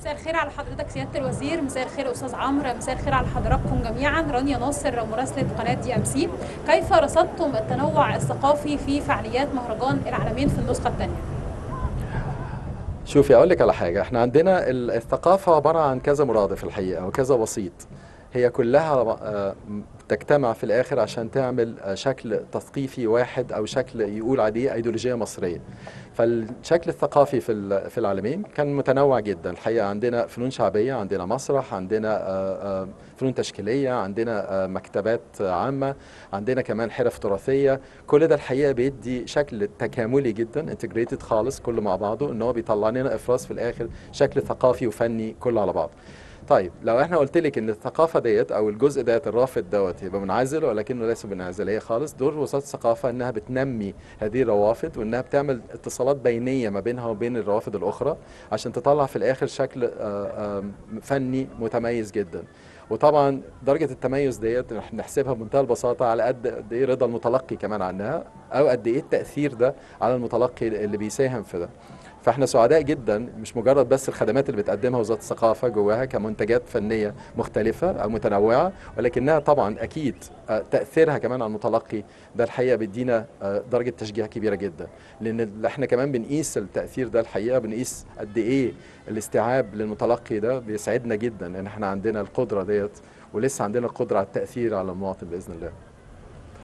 مساء الخير على حضرتك سياده الوزير مساء الخير استاذ عمرو مساء الخير على حضراتكم جميعا رانيا ناصر مراسله قناه دي ام سي كيف رصدتم التنوع الثقافي في فعاليات مهرجان العالمين في النسخه الثانيه شوفي اقول لك على حاجه احنا عندنا ال- الثقافه عباره عن كذا مرادف الحقيقه وكذا وسيط هي كلها آه، تجتمع في الاخر عشان تعمل آه، شكل تثقيفي واحد او شكل يقول عليه ايديولوجيه مصريه فالشكل الثقافي في ال- في العالمين كان متنوع جدا الحقيقه عندنا فنون شعبيه عندنا مسرح عندنا آه، آه، فنون تشكيليه عندنا آه، مكتبات عامه عندنا كمان حرف تراثيه كل ده الحقيقه بيدي شكل تكاملي جدا انتجريتد خالص كله مع بعضه ان هو بيطلع لنا افراز في الاخر شكل ثقافي وفني كله على بعض طيب لو احنا قلت لك ان الثقافه ديت او الجزء ديت الرافد دوت يبقى منعزل ولكنه ليس بانعزاليه خالص دور وزاره الثقافه انها بتنمي هذه الروافد وانها بتعمل اتصالات بينيه ما بينها وبين الروافد الاخرى عشان تطلع في الاخر شكل آه، آه، فني متميز جدا وطبعا درجه التميز ديت رح نحسبها بمنتهى البساطه على قد قد ايه رضا المتلقي كمان عنها او قد ايه التاثير ده على المتلقي اللي بيساهم في ده فاحنا سعداء جدا مش مجرد بس الخدمات اللي بتقدمها وزاره الثقافه جواها كمنتجات فنيه مختلفه او متنوعه ولكنها طبعا اكيد آه، تاثيرها كمان على المتلقي ده الحقيقه بيدينا آه، درجه تشجيع كبيره جدا لان ال- احنا كمان بنقيس التاثير ده الحقيقه بنقيس قد ايه الاستيعاب للمتلقي ده بيسعدنا جدا ان احنا عندنا القدره ديت ولسه عندنا القدره على التاثير على المواطن باذن الله